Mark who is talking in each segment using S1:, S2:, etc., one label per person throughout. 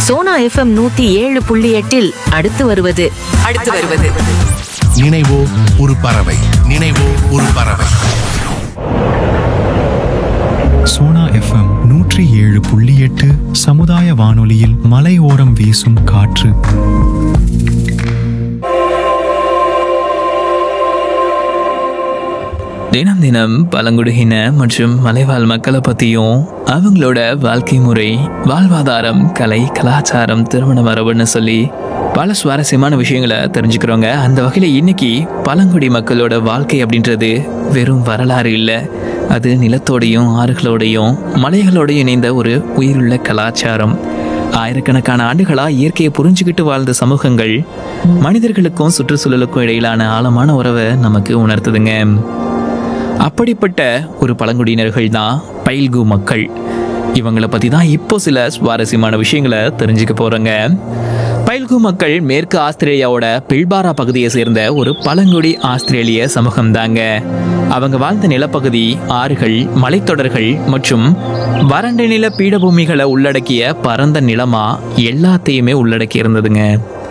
S1: Sona FM நூத்தி ஏழு புள்ளி எட்டில் அடுத்து வருவது
S2: அடுத்து வருவது
S3: நினைவோ ஒரு பறவை நினைவோ ஒரு பறவை
S4: சோனா எஃப்எம் நூற்றி ஏழு புள்ளி எட்டு சமுதாய வானொலியில் மலையோரம் வீசும் காற்று
S5: தினம் தினம் பழங்குடியின மற்றும் மலைவாழ் மக்களை பற்றியும் அவங்களோட வாழ்க்கை முறை வாழ்வாதாரம் கலை கலாச்சாரம் திருமண மரபுன்னு சொல்லி பல சுவாரஸ்யமான விஷயங்களை தெரிஞ்சுக்கிறோங்க அந்த வகையில் இன்னைக்கு பழங்குடி மக்களோட வாழ்க்கை அப்படின்றது வெறும் வரலாறு இல்லை அது நிலத்தோடையும் ஆறுகளோடையும் மலைகளோடையும் இணைந்த ஒரு உயிருள்ள கலாச்சாரம் ஆயிரக்கணக்கான ஆண்டுகளா இயற்கையை புரிஞ்சுக்கிட்டு வாழ்ந்த சமூகங்கள் மனிதர்களுக்கும் சுற்றுச்சூழலுக்கும் இடையிலான ஆழமான உறவை நமக்கு உணர்த்துதுங்க அப்படிப்பட்ட ஒரு பழங்குடியினர்கள் தான் பைல்கு மக்கள் இவங்களை பற்றி தான் இப்போ சில சுவாரஸ்யமான விஷயங்களை தெரிஞ்சுக்க போகிறோங்க பைல்கு மக்கள் மேற்கு ஆஸ்திரேலியாவோட பில்பாரா பகுதியை சேர்ந்த ஒரு பழங்குடி ஆஸ்திரேலிய சமூகம் தாங்க அவங்க வாழ்ந்த நிலப்பகுதி ஆறுகள் மலைத்தொடர்கள் மற்றும் வறண்ட நில பீடபூமிகளை உள்ளடக்கிய பரந்த நிலமா எல்லாத்தையுமே உள்ளடக்கி இருந்ததுங்க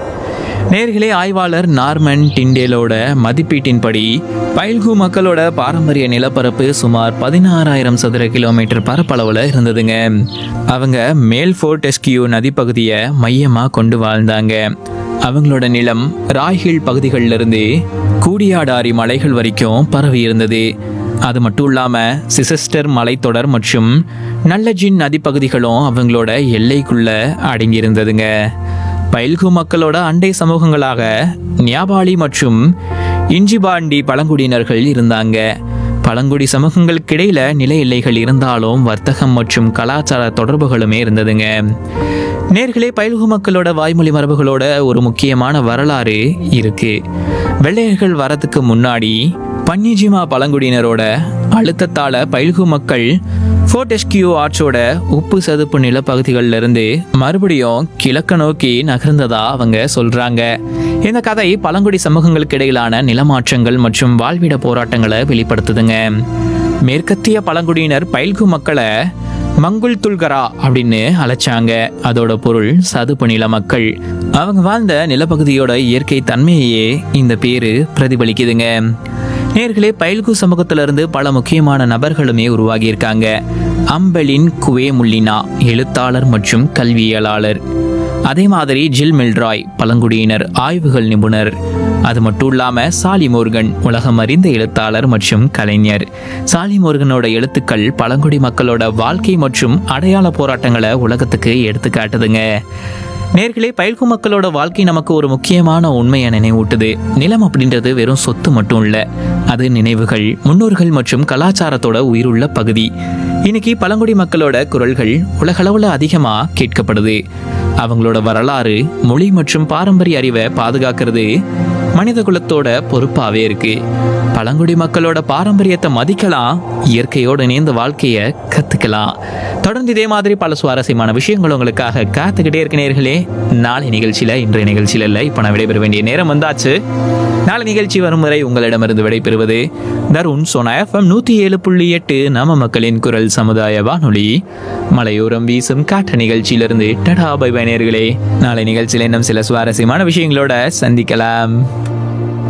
S5: நேர்களே ஆய்வாளர் நார்மன் டிண்டேலோட மதிப்பீட்டின்படி பைல்கு மக்களோட பாரம்பரிய நிலப்பரப்பு சுமார் பதினாறாயிரம் சதுர கிலோமீட்டர் பரப்பளவில் இருந்ததுங்க அவங்க மேல்ஃபோர்ட் எஸ்கியூ நதிப்பகுதியை மையமாக கொண்டு வாழ்ந்தாங்க அவங்களோட நிலம் ராய்ஹில் பகுதிகளிலிருந்து கூடியாடாரி மலைகள் வரைக்கும் பரவி இருந்தது அது மட்டும் இல்லாமல் சிசஸ்டர் மலைத்தொடர் மற்றும் நல்லஜின் நதிப்பகுதிகளும் அவங்களோட எல்லைக்குள்ள அடங்கியிருந்ததுங்க பைல்கு மக்களோட அண்டை சமூகங்களாக ஞாபாலி மற்றும் இஞ்சிபாண்டி பழங்குடியினர்கள் இருந்தாங்க பழங்குடி சமூகங்களுக்கிடையில நில எல்லைகள் இருந்தாலும் வர்த்தகம் மற்றும் கலாச்சார தொடர்புகளுமே இருந்ததுங்க நேர்களே பயில்கு மக்களோட வாய்மொழி மரபுகளோட ஒரு முக்கியமான வரலாறு இருக்கு வெள்ளையர்கள் வரதுக்கு முன்னாடி பன்னிஜிமா பழங்குடியினரோட அழுத்தத்தால பயில்கு மக்கள் ஃபோர்டெஸ்கியூ ஆற்றோட உப்பு சதுப்பு நிலப்பகுதிகளில் இருந்து மறுபடியும் கிழக்க நோக்கி நகர்ந்ததா அவங்க சொல்றாங்க இந்த கதை பழங்குடி சமூகங்களுக்கு இடையிலான நிலமாற்றங்கள் மற்றும் வாழ்விட போராட்டங்களை வெளிப்படுத்துதுங்க மேற்கத்திய பழங்குடியினர் பயில்கு மக்களை மங்குல் துல்கரா அப்படின்னு அழைச்சாங்க அதோட பொருள் சதுப்பு நில மக்கள் அவங்க வாழ்ந்த நிலப்பகுதியோட இயற்கை தன்மையையே இந்த பேரு பிரதிபலிக்குதுங்க நேர்களே பயில்கு சமூகத்திலிருந்து பல முக்கியமான நபர்களுமே உருவாகி இருக்காங்க அம்பலின் குவே முல்லினா எழுத்தாளர் மற்றும் கல்வியலாளர் அதே மாதிரி ஜில் மில்ராய் பழங்குடியினர் ஆய்வுகள் நிபுணர் அது மட்டும் இல்லாம சாலி மோர்கன் உலகம் அறிந்த எழுத்தாளர் மற்றும் கலைஞர் சாலி மோர்கனோட எழுத்துக்கள் பழங்குடி மக்களோட வாழ்க்கை மற்றும் அடையாள போராட்டங்களை உலகத்துக்கு எடுத்து காட்டுதுங்க நேர்களே பயில்கு மக்களோட வாழ்க்கை நமக்கு ஒரு முக்கியமான உண்மையை நினைவூட்டுது நிலம் அப்படின்றது வெறும் சொத்து மட்டும் இல்ல அது நினைவுகள் முன்னோர்கள் மற்றும் கலாச்சாரத்தோட உயிருள்ள பகுதி இன்னைக்கு பழங்குடி மக்களோட குரல்கள் உலகளவுல அதிகமா கேட்கப்படுது அவங்களோட வரலாறு மொழி மற்றும் பாரம்பரிய அறிவை பாதுகாக்கிறது மனித குலத்தோட பொறுப்பாவே இருக்கு பழங்குடி மக்களோட பாரம்பரியத்தை மதிக்கலாம் இயற்கையோட இணைந்த வாழ்க்கையை கத்துக்கலாம் தொடர்ந்து இதே மாதிரி பல சுவாரஸ்யமான விஷயங்கள் உங்களுக்காக காத்துக்கிட்டே இருக்க நேர்களே நாளை நிகழ்ச்சியில இன்றைய நிகழ்ச்சியில இல்லை இப்போ நான் விடைபெற வேண்டிய நேரம் வந்தாச்சு நாளை நிகழ்ச்சி வரும் வரை உங்களிடமிருந்து விடைபெறுவது தருண் சோனா எஃப்எம் நூத்தி ஏழு புள்ளி எட்டு நம்ம மக்களின் குரல் சமுதாய வானொலி மலையோரம் வீசும் காற்று நிகழ்ச்சியிலிருந்து டடா பை நேயர்களே நாளை நிகழ்ச்சியில் இன்னும் சில சுவாரஸ்யமான விஷயங்களோட சந்திக்கலாம்